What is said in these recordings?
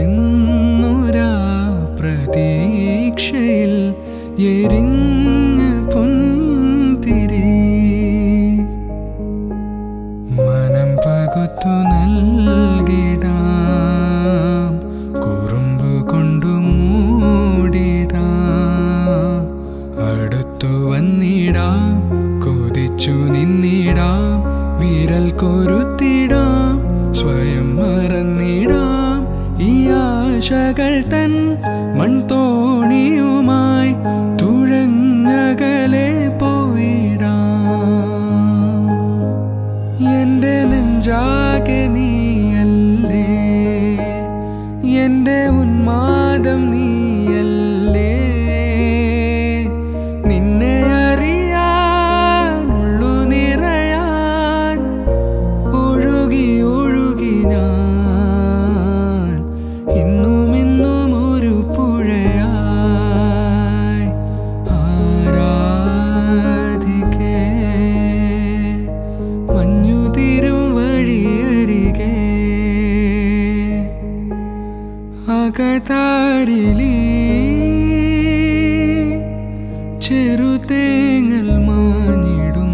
എന്നൊരാ പ്രതീക്ഷയിൽ എരിഞ്ഞ പൊൻതിരി മനം പകുത്തു നൽകിടാം കുറുമ്പ് കൊണ്ടു മൂടിടാം അടുത്തു വന്നിടാം കൊതിച്ചു നിന്നിടാം വിരൽ കൊരുത്തിടാം സ്വയം മറന്നിടാം ഈ ആശകൾ തൻ മൺതോണിയുമായി തുഴഞ്ഞകലെ പോയിടാം എന്റെ നെഞ്ചാകെ നീയല്ലേ എന്റെ ഉന്മാദം നീയല്ലേ നിന്നെ അറിയാൻ ഉള്ളു നിറയാൻ ഒഴുകി ഒഴുകി ഞാൻ ഇന്നും ഇന്നും ഒരു പുഴയായി ആരാധിക്കേ മഞ്ഞുതിരും വഴിയരികെ അകതാരിലി ചെറുതേങ്ങൽ മാഞ്ഞിടും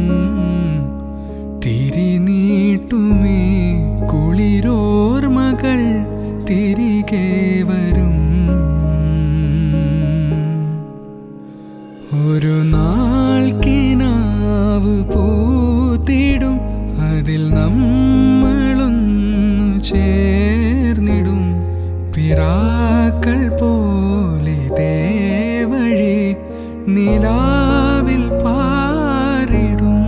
തിരിനീട്ടുമേ കുളിരോർമകൾ തിരികെ വരും ഒരു നാൾ കിനാവ് പൂത്തിടും അതിൽ നമ്മളൊന്നു ചേർന്നിടും പിറാക്കൾ പോലെ ദേവഴി നിലാവിൽ പാറിടും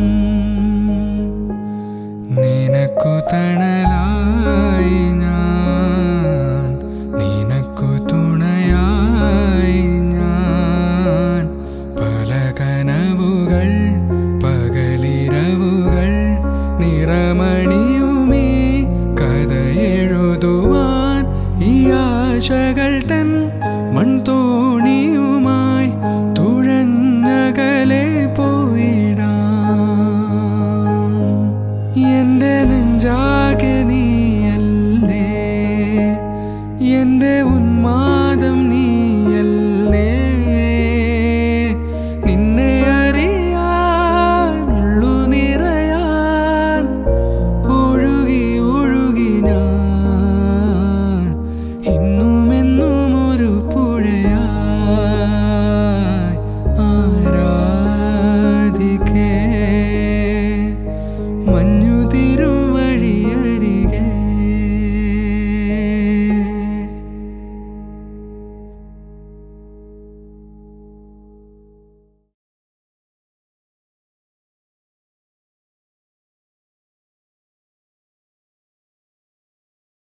നിനക്കു തണലായി ഞാൻ നിനക്കു തുണയായി ഞാൻ പല കനവുകൾ പകലിരവുകൾ നിറമണിയുമേ കഥ എഴുതുവാൻ ഈ ആശകൾ തൻ മൺതോണിയുമായി തുഴഞ്ഞകലെ പോയിടാം എന്റെ നെഞ്ചാ